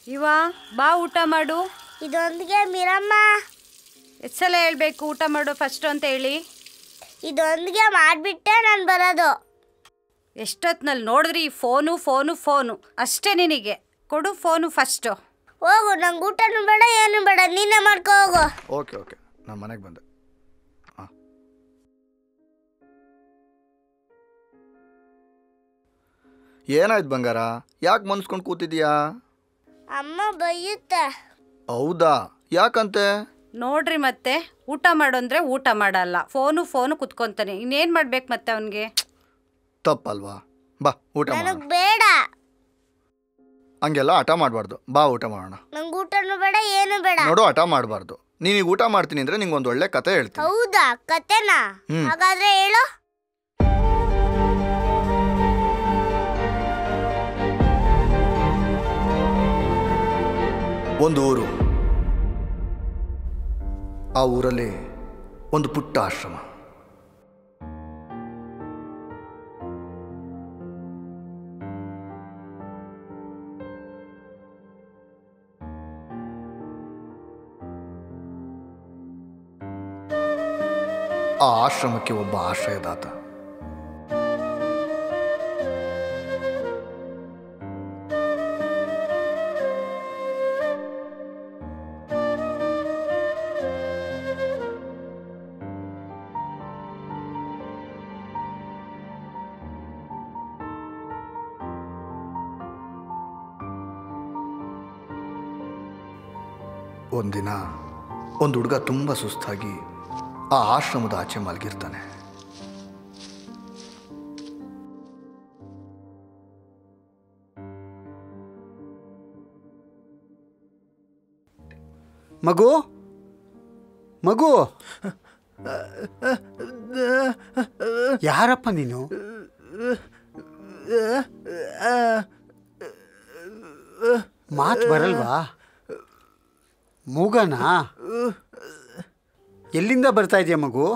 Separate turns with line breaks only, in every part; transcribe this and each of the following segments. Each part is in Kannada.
ಇವ ಬಾ ಊಟ ಮಾಡು
ಇದೊಂದಿಗೆ ಮಿರಮ್ಮ
ಎಷ್ಟು ಸಲ ಹೇಳ್ಬೇಕು ಊಟ ಮಾಡು ಫಸ್ಟು ಅಂತ ಹೇಳಿ
ಇದೊಂದಿಗೆ ಮಾಡಿಬಿಟ್ಟೆ ನಾನು ಬರೋದು
ಎಷ್ಟೊತ್ತಿನಲ್ಲಿ ನೋಡಿದ್ರಿ ಈ ಫೋನು ಫೋನು ಫೋನು ಅಷ್ಟೇ ನಿನಗೆ ಕೊಡು ಫೋನು ಫಸ್ಟು
ಹೋಗು ನಂಗೆ ಊಟನೂ ಬೇಡ ಏನು ಬೇಡ ನೀನೇ ಮಾಡ್ಕೋ ಹೋಗು
ಓಕೆ ಓಕೆ ನಾನು ಮನೆಗೆ ಬಂದೆ ಹಾಂ ಏನಾಯ್ತು ಬಂಗಾರ ಯಾಕೆ ಮನ್ಸ್ಕೊಂಡು ಕೂತಿದ್ಯಾ
ಅಮ್ಮ ಬೈಯುತ್ತೆ
ಹೌದಾ ಯಾಕಂತೆ
ನೋಡ್ರಿ ಮತ್ತೆ ಊಟ ಮಾಡು ಅಂದರೆ ಊಟ ಮಾಡಲ್ಲ ಫೋನು ಫೋನು ಕುತ್ಕೊಂತಾನೆ ಇನ್ನೇನು ಮಾಡ್ಬೇಕು ಮತ್ತೆ ಅವನಿಗೆ
ತಪ್ಪಲ್ವಾ ಬಾ ಊಟ ಮಾಡೋಣ
ನನಗೆ ಬೇಡ
ಹಂಗೆಲ್ಲ ಹಠ ಮಾಡಬಾರ್ದು ಬಾ ಊಟ ಮಾಡೋಣ
ನಂಗೆ ಊಟನೂ ಬೇಡ ಏನು ಬೇಡ
ನೋಡು ಹಠ ಮಾಡಬಾರ್ದು ನೀನೀಗ ಊಟ ಮಾಡ್ತೀನಿ ಅಂದರೆ ನಿಂಗೆ ಒಂದು ಒಳ್ಳೆ ಕತೆ ಹೇಳ್ತೀನಿ
ಹೌದಾ ಕತೆನಾ
ಹ್ಮ್.
ಹಾಗಾದ್ರೆ ಹೇಳು
ಒಂದು ಊರು ಆ ಊರಲ್ಲಿ ಒಂದು ಪುಟ್ಟ ಆಶ್ರಮ ಆ ಆಶ್ರಮಕ್ಕೆ ಒಬ್ಬ ಆಶ್ರಯದಾತ ಒಂದಿನ ಒಂದು ಹುಡುಗ ತುಂಬ ಸುಸ್ತಾಗಿ ಆ ಆಶ್ರಮದ ಆಚೆ ಮಲಗಿರ್ತಾನೆ
ಮಗು ಮಗು ಯಾರಪ್ಪ ನೀನು ಮಾತು ಬರಲ್ವಾ ಮೂಗನಾ ಎಲ್ಲಿಂದ ಬರ್ತಾ ಇದೆಯಾ ಮಗು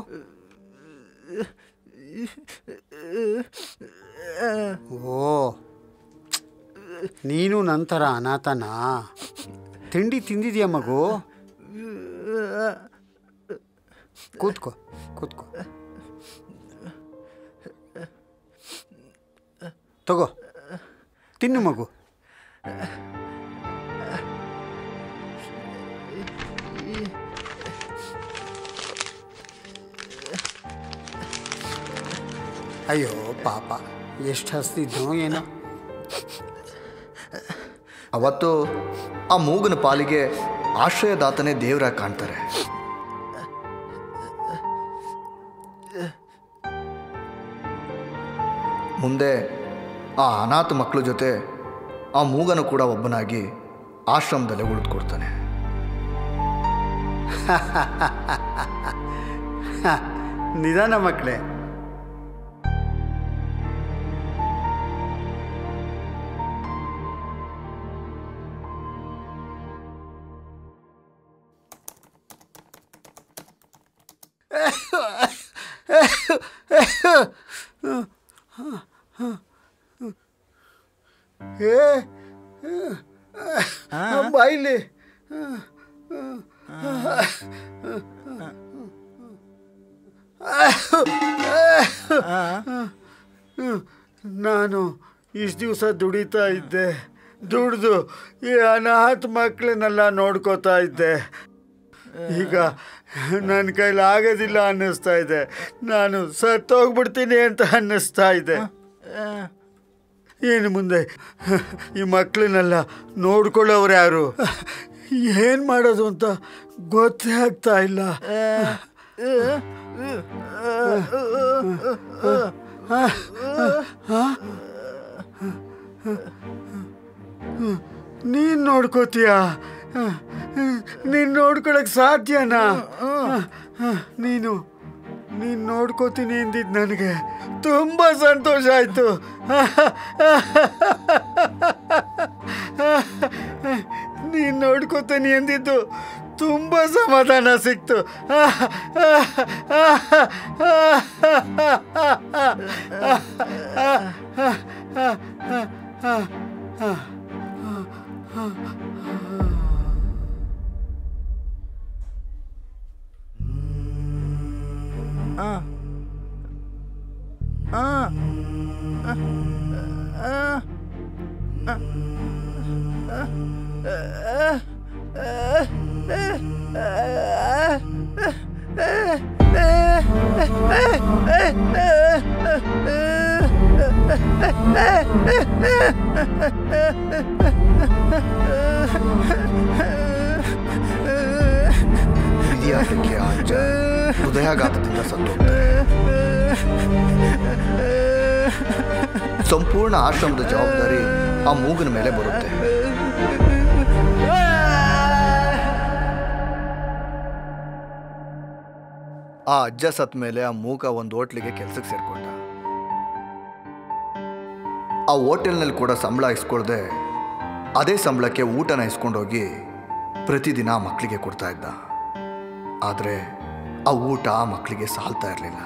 ಓ ನೀನು ನಂತರ ಅನಾಥನಾ ತಿಂಡಿ ತಿಂದಿದ್ಯಾ ಮಗು ಕೂತ್ಕೋ ಕೂತ್ಕೋ ತಗೋ ತಿನ್ನು ಮಗು ಅಯ್ಯೋ ಪಾಪ ಎಷ್ಟು ಹಸ್ತಿದ್ನೋ ಏನೋ
ಅವತ್ತು ಆ ಮೂಗನ ಪಾಲಿಗೆ ಆಶ್ರಯದಾತನೇ ದೇವರಾಗಿ ಕಾಣ್ತಾರೆ ಮುಂದೆ ಆ ಅನಾಥ ಮಕ್ಕಳ ಜೊತೆ ಆ ಮೂಗನು ಕೂಡ ಒಬ್ಬನಾಗಿ ಆಶ್ರಮದಲ್ಲೇ ಉಳಿದುಕೊಡ್ತಾನೆ
ನಿಧಾನ ಮಕ್ಕಳೇ ಬಾಯಿಲಿ ನಾನು ಇಷ್ಟು ದಿವಸ ದುಡಿತಾ ಇದ್ದೆ ದುಡ್ದು ಈ ಅನಾಥ ಮಕ್ಕಳನ್ನೆಲ್ಲ ನೋಡ್ಕೋತಾ ಇದ್ದೆ ಈಗ ನನ್ನ ಕೈಲಿ ಆಗೋದಿಲ್ಲ ಅನ್ನಿಸ್ತಾ ಇದೆ ನಾನು ಸತ್ತೋಗ್ಬಿಡ್ತೀನಿ ಅಂತ ಅನ್ನಿಸ್ತಾ ಇದೆ ಏನು ಮುಂದೆ ಈ ಮಕ್ಕಳನ್ನೆಲ್ಲ ನೋಡ್ಕೊಳ್ಳೋರು ಯಾರು ಏನು ಮಾಡೋದು ಅಂತ ಗೊತ್ತೇ ಆಗ್ತಾ ಇಲ್ಲ ನೀನು ನೋಡ್ಕೋತೀಯ ನೀನು ನೋಡ್ಕೊಳಕ್ ಸಾಧ್ಯನಾ ನೀನು ನೀನು ನೋಡ್ಕೋತೀನಿ ಅಂದಿದ್ದು ನನಗೆ ತುಂಬ ಸಂತೋಷ ಆಯಿತು ನೀನು ನೋಡ್ಕೋತೀನಿ ಅಂದಿದ್ದು ತುಂಬ ಸಮಾಧಾನ ಸಿಕ್ತು
ವಿಧಿಯಾಟಕ್ಕೆ ಆ ಅಜ್ಜ ಹೃದಯಾಘಾತದಿಂದ ಸತ್ತೋಗ್ತಾರೆ ಸಂಪೂರ್ಣ ಆಶ್ರಮದ ಜವಾಬ್ದಾರಿ ಆ ಮೂಗನ ಮೇಲೆ ಬರುತ್ತೆ ಆ ಅಜ್ಜ ಸತ್ ಮೇಲೆ ಆ ಮೂಕ ಒಂದು ಹೋಟ್ಲಿಗೆ ಕೆಲ್ಸಕ್ಕೆ ಸೇರ್ಕೊಂಡ ಆ ಹೋಟೆಲ್ನಲ್ಲಿ ಕೂಡ ಸಂಬಳ ಇಸ್ಕೊಳ್ದೆ ಅದೇ ಸಂಬಳಕ್ಕೆ ಊಟನ ಇಸ್ಕೊಂಡೋಗಿ ಪ್ರತಿದಿನ ಆ ಮಕ್ಕಳಿಗೆ ಕೊಡ್ತಾ ಇದ್ದ ಆದರೆ ಆ ಊಟ ಆ ಮಕ್ಕಳಿಗೆ ಸಾಲ್ತಾ ಇರಲಿಲ್ಲ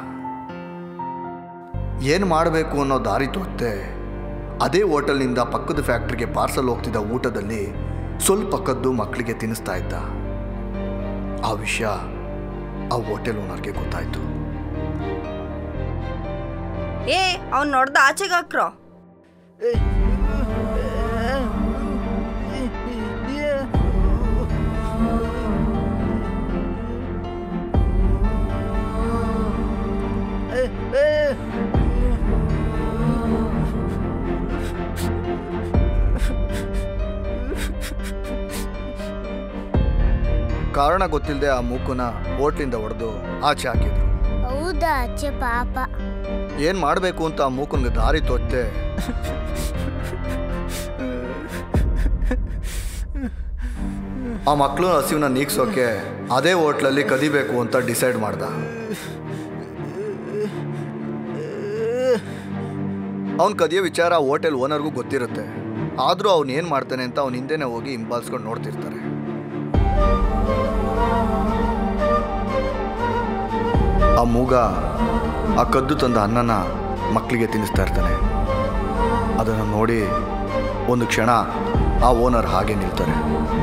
ಏನು ಮಾಡಬೇಕು ಅನ್ನೋ ದಾರಿ ತೋತ್ತೆ ಅದೇ ಹೋಟೆಲ್ನಿಂದ ಪಕ್ಕದ ಫ್ಯಾಕ್ಟ್ರಿಗೆ ಪಾರ್ಸಲ್ ಹೋಗ್ತಿದ್ದ ಊಟದಲ್ಲಿ ಸ್ವಲ್ಪ ಕದ್ದು ಮಕ್ಕಳಿಗೆ ತಿನ್ನಿಸ್ತಾ ಇದ್ದ ಆ ವಿಷಯ ಆ ಹೋಟೆಲ್ ಓನರ್ಗೆ ಗೊತ್ತಾಯ್ತು
ಏ ಅವ್ನು ನೋಡ್ದ ಆಚೆಗೆ ಹಾಕ್ರೋ
ಕಾರಣ ಗೊತ್ತಿಲ್ಲದೆ ಆ ಮೂಕುನ ಹೋಟ್ಲಿಂದ ಹೊಡೆದು ಆಚೆ ಹಾಕಿದ್ರು
ಹೌದಾ ಅಚ್ಚೆ ಪಾಪ
ಏನು ಮಾಡಬೇಕು ಅಂತ ಆ ಮೂಕನ್ಗೆ ದಾರಿ ತೋತ್ತೆ ಆ ಮಕ್ಕಳು ಹಸಿವನ್ನ ನೀಗ್ಸೋಕೆ ಅದೇ ಹೋಟ್ಲಲ್ಲಿ ಕದಿಬೇಕು ಅಂತ ಡಿಸೈಡ್ ಮಾಡ್ದ ಅವ್ನು ಕದಿಯೋ ವಿಚಾರ ಆ ಹೋಟೆಲ್ ಓನರ್ಗೂ ಗೊತ್ತಿರುತ್ತೆ ಆದರೂ ಅವ್ನು ಏನು ಮಾಡ್ತಾನೆ ಅಂತ ಅವ್ನ ಹಿಂದೆನೇ ಹೋಗಿ ಹಿಂಬಾಲಿಸ್ಕೊಂಡು ನೋಡ್ತಿರ್ತಾರೆ ಆ ಮೂಗ ಆ ಕದ್ದು ತಂದ ಅನ್ನನ ಮಕ್ಕಳಿಗೆ ತಿನ್ನಿಸ್ತಾ ಇರ್ತಾನೆ ಅದನ್ನು ನೋಡಿ ಒಂದು ಕ್ಷಣ ಆ ಓನರ್ ಹಾಗೆ ನಿಲ್ತಾರೆ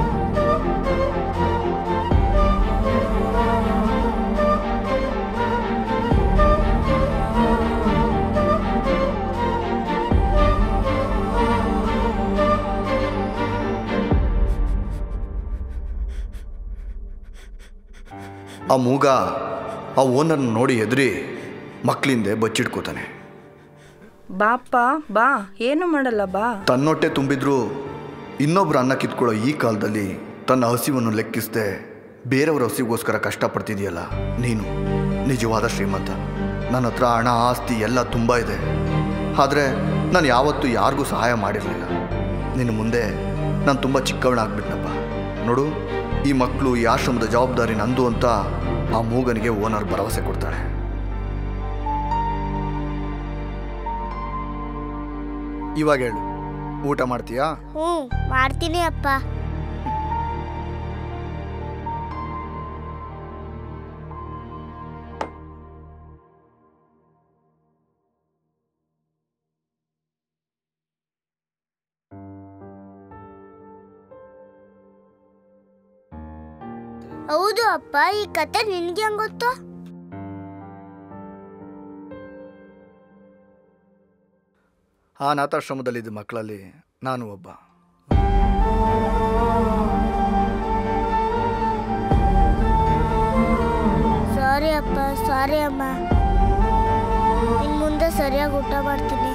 ಆ ಮೂಗ ಆ ಓನರ್ನ ನೋಡಿ ಎದುರಿ ಮಕ್ಕಳಿಂದೆ ಬಚ್ಚಿಟ್ಕೋತಾನೆ
ಬಾಪ್ಪ ಬಾ ಏನು ಮಾಡಲ್ಲ ಬಾ
ತನ್ನೊಟ್ಟೆ ತುಂಬಿದ್ರೂ ಇನ್ನೊಬ್ರು ಅನ್ನ ಕಿತ್ಕೊಳ್ಳೋ ಈ ಕಾಲದಲ್ಲಿ ತನ್ನ ಹಸಿವನ್ನು ಲೆಕ್ಕಿಸದೆ ಬೇರೆಯವ್ರ ಹಸಿಗೋಸ್ಕರ ಕಷ್ಟಪಡ್ತಿದೆಯಲ್ಲ ನೀನು ನಿಜವಾದ ಶ್ರೀಮಂತ ನನ್ನ ಹತ್ರ ಹಣ ಆಸ್ತಿ ಎಲ್ಲ ತುಂಬ ಇದೆ ಆದರೆ ನಾನು ಯಾವತ್ತೂ ಯಾರಿಗೂ ಸಹಾಯ ಮಾಡಿರಲಿಲ್ಲ ನಿನ್ನ ಮುಂದೆ ನಾನು ತುಂಬ ಚಿಕ್ಕವನಾಗ್ಬಿಟ್ನಪ್ಪ ನೋಡು ಈ ಮಕ್ಕಳು ಈ ಆಶ್ರಮದ ಜವಾಬ್ದಾರಿ ನಂದು ಅಂತ ಆ ಮೂಗನಿಗೆ ಓನರ್ ಭರವಸೆ ಕೊಡ್ತಾಳೆ ಇವಾಗ ಹೇಳು ಊಟ ಮಾಡ್ತೀಯಾ
ಹ್ಞೂ ಮಾಡ್ತೀನಿ ಅಪ್ಪ ಹೌದು ಅಪ್ಪ ಈ ಕತೆ ನಿನ್ಗೆ ಹೆಂಗ್ ಗೊತ್ತು
ಆ ಅನಾಥಾಶ್ರಮದಲ್ಲಿದ್ದ ಮಕ್ಕಳಲ್ಲಿ ನಾನು ಒಬ್ಬ
ಸಾರಿ ಅಪ್ಪ ಸಾರಿ ಅಮ್ಮ ಇನ್ ಮುಂದೆ ಸರಿಯಾಗಿ ಊಟ ಮಾಡ್ತೀನಿ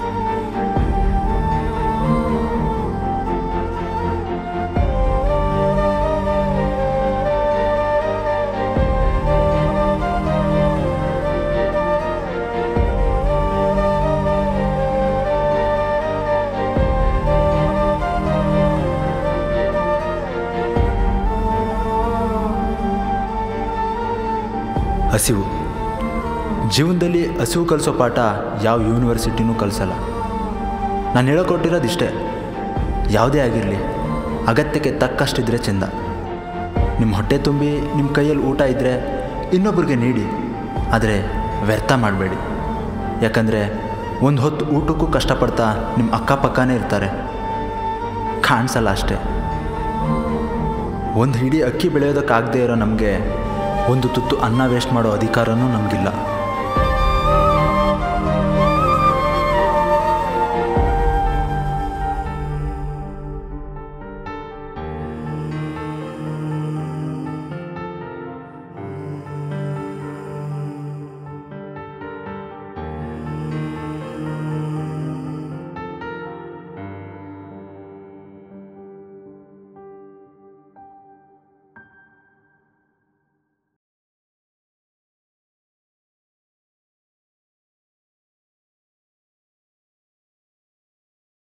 ಹಸಿವು ಜೀವನದಲ್ಲಿ ಹಸಿವು ಕಲಿಸೋ ಪಾಠ ಯಾವ ಯೂನಿವರ್ಸಿಟಿನೂ ಕಲಿಸಲ್ಲ ನಾನು ಹೇಳ್ಕೊಟ್ಟಿರೋದು ಇಷ್ಟೇ ಯಾವುದೇ ಆಗಿರಲಿ ಅಗತ್ಯಕ್ಕೆ ತಕ್ಕಷ್ಟಿದ್ರೆ ಚೆಂದ ನಿಮ್ಮ ಹೊಟ್ಟೆ ತುಂಬಿ ನಿಮ್ಮ ಕೈಯಲ್ಲಿ ಊಟ ಇದ್ದರೆ ಇನ್ನೊಬ್ರಿಗೆ ನೀಡಿ ಆದರೆ ವ್ಯರ್ಥ ಮಾಡಬೇಡಿ ಯಾಕಂದರೆ ಒಂದು ಹೊತ್ತು ಊಟಕ್ಕೂ ಕಷ್ಟಪಡ್ತಾ ನಿಮ್ಮ ಅಕ್ಕಪಕ್ಕನೇ ಇರ್ತಾರೆ ಕಾಣಿಸಲ್ಲ ಅಷ್ಟೇ ಒಂದು ಹಿಡಿ ಅಕ್ಕಿ ಬೆಳೆಯೋದಕ್ಕಾಗದೇ ಇರೋ ನಮಗೆ ಒಂದು ತುತ್ತು ಅನ್ನ ವೇಸ್ಟ್ ಮಾಡೋ ಅಧಿಕಾರನೂ ನಮಗಿಲ್ಲ